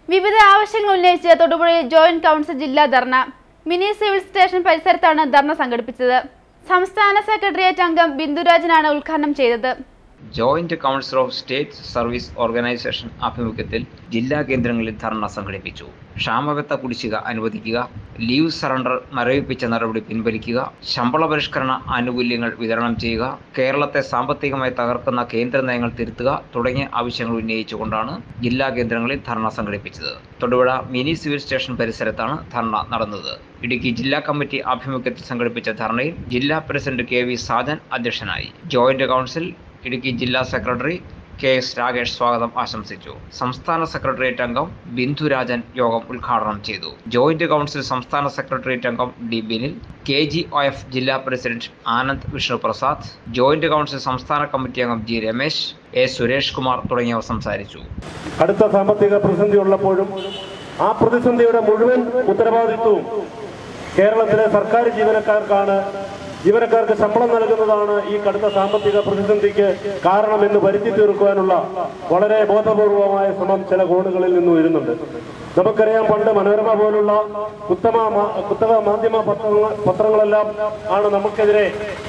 വിവിധ ആവശ്യങ്ങൾ ഉന്നയിച്ച് തൊടുപുഴയിൽ ജോയിന്റ് കൗൺസിൽ ജില്ലാ ധർണ മിനി സിവിൽ സ്റ്റേഷൻ പരിസരത്താണ് ധർണ സംഘടിപ്പിച്ചത് സംസ്ഥാന സെക്രട്ടേറിയറ്റ് അംഗം ബിന്ദുരാജനാണ് ഉദ്ഘാടനം ചെയ്തത് joint council of state service organisation ആഭിമുഖ്യത്തിൽ ജില്ലാ കേന്ദ്രങ്ങളിൽ ധർണ സംഘടിപ്പിച്ചു ക്ഷാമബത്ത കുടിശ്ശിക അനുവദിക്കുക ലീവ് സറണ്ടർ മരവിപ്പിച്ച നടപടി പിൻവലിക്കുക ശമ്പള പരിഷ്കരണ ആനുകൂല്യങ്ങൾ വിതരണം ചെയ്യുക കേരളത്തെ സാമ്പത്തികമായി തകർക്കുന്ന കേന്ദ്ര നയങ്ങൾ തിരുത്തുക തുടങ്ങിയ ആവശ്യങ്ങൾ ഉന്നയിച്ചുകൊണ്ടാണ് ജില്ലാ കേന്ദ്രങ്ങളിൽ ധർണ സംഘടിപ്പിച്ചത് തൊടുപുഴ മിനി സിവിൽ സ്റ്റേഷൻ പരിസരത്താണ് ധർണ നടന്നത് ഇടുക്കി ജില്ലാ കമ്മിറ്റി ആഭിമുഖ്യത്തിൽ സംഘടിപ്പിച്ച ധർണയിൽ ജില്ലാ പ്രസിഡന്റ് കെ വി സാജൻ അധ്യക്ഷനായി ജോയിന്റ് കൗൺസിൽ ഇടുക്കി ജില്ലാ സെക്രട്ടറി കെ എസ് രാകേഷ് സ്വാഗതം ആശംസിച്ചു സംസ്ഥാന സെക്രട്ടേറിയറ്റ് അംഗം ബിന്ദുരാജൻ യോഗം ഉദ്ഘാടനം ചെയ്തു ജോയിന്റ് കൗൺസിൽ സംസ്ഥാന സെക്രട്ടേറിയറ്റ് അംഗം D Binil K G O F ജില്ലാ president Anand Vishnu Prasad joint council സംസ്ഥാന കമ്മിറ്റി അംഗം ജി രമേശ് എ സുരേഷ് കുമാർ തുടങ്ങിയവർ സംസാരിച്ചു കടുത്ത സാമ്പത്തിക പ്രതിസന്ധി ഉള്ളപ്പോഴും ആ പ്രതിസന്ധിയുടെ മുഴുവൻ ഉത്തരവാദിത്വവും കേരളത്തിലെ സർക്കാർ ജീവനക്കാർക്കാണ് ജീവനക്കാർക്ക് ശമ്പളം നൽകുന്നതാണ് ഈ കടുത്ത സാമ്പത്തിക പ്രതിസന്ധിക്ക് കാരണമെന്ന് വരുത്തി തീർക്കുവാനുള്ള വളരെ ബോധപൂർവമായ ശ്രമം ചില കോണുകളിൽ നിന്ന് വരുന്നുണ്ട് നമുക്കറിയാം പണ്ട് മനോരമ പോലുള്ള ഉത്തമ മാ- കുത്തക മാധ്യമ പത്രങ്ങൾ പത്രങ്ങളെല്ലാം ആണ് നമുക്കെതിരെ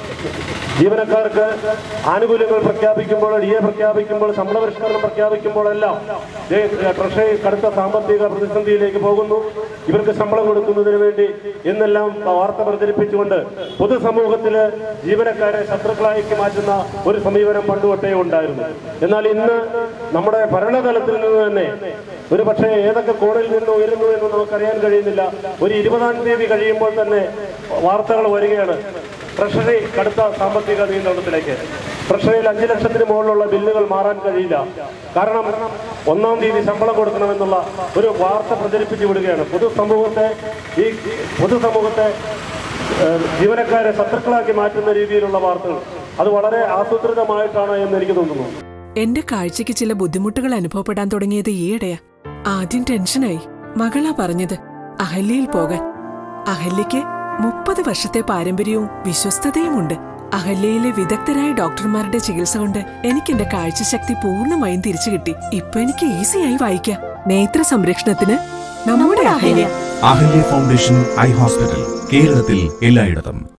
ജീവനക്കാർക്ക് ആനുകൂല്യങ്ങൾ പ്രഖ്യാപിക്കുമ്പോൾ ഡി എ പ്രഖ്യാപിക്കുമ്പോൾ ശമ്പള പരിഷ്കരണം പ്രഖ്യാപിക്കുമ്പോഴെല്ലാം ദേ, ട്രഷറി കടുത്ത സാമ്പത്തിക പ്രതിസന്ധിയിലേക്ക് പോകുന്നു ഇവർക്ക് ശമ്പളം കൊടുക്കുന്നതിന് വേണ്ടി എന്നെല്ലാം വാർത്ത പ്രചരിപ്പിച്ചുകൊണ്ട് പൊതുസമൂഹത്തില് ജീവനക്കാരെ ശത്രുക്കളാക്കി മാറ്റുന്ന ഒരു സമീപനം പണ്ടുതൊട്ടേ ഉണ്ടായിരുന്നു എന്നാൽ ഇന്ന് നമ്മുടെ ഭരണതലത്തിൽ നിന്ന് തന്നെ ഒരു പക്ഷേ ഏതൊക്കെ കോണിൽ നിന്ന് ഉയരുന്നു എന്ന് നമുക്കറിയാൻ കഴിയുന്നില്ല ഒരു ഇരുപതാം തീയതി കഴിയുമ്പോൾ തന്നെ വാർത്തകൾ വരികയാണ് ട്രഷറി കടുത്ത സാമ്പത്തിക നിയന്ത്രണത്തിലേക്ക് ട്രഷറിയിൽ അഞ്ചു ലക്ഷത്തിന് മുകളിലുള്ള ബില്ലുകൾ മാറാൻ കഴിയില്ല കാരണം ഒന്നാം തീയതി ശമ്പളം കൊടുക്കണമെന്നുള്ള ഒരു വാർത്ത പ്രചരിപ്പിച്ചു വിടുകയാണ് പൊതുസമൂഹത്തെ ഈ പൊതുസമൂഹത്തെ ഏഹ്, ജീവനക്കാരെ ശത്രുക്കളാക്കി മാറ്റുന്ന രീതിയിലുള്ള വാർത്തകൾ അത് വളരെ ആസൂത്രിതമായിട്ടാണ് എന്ന് എനിക്ക് തോന്നുന്നു എന്റെ കാഴ്ചയ്ക്ക് ചില ബുദ്ധിമുട്ടുകൾ അനുഭവപ്പെടാൻ തുടങ്ങിയത് ഈയിടെയാ ആദ്യം ടെൻഷനായി മകളാ പറഞ്ഞത് അഹല്യയിൽ പോകാൻ അഹല്യയ്ക്ക് മുപ്പത് വർഷത്തെ പാരമ്പര്യവും വിശ്വസ്തതയുമുണ്ട് അഹല്യയിലെ വിദഗ്ധരായ ഡോക്ടർമാരുടെ ചികിത്സ കൊണ്ട് എനിക്ക് എന്റെ കാഴ്ചശക്തി പൂർണ്ണമായും തിരിച്ചു കിട്ടി ഇപ്പൊ എനിക്ക് ഈസിയായി വായിക്കാം നേത്ര സംരക്ഷണത്തിന് നമ്മുടെ Ahalya Ahalya foundation eye hospital കേരളത്തിൽ എല്ലായിടത്തും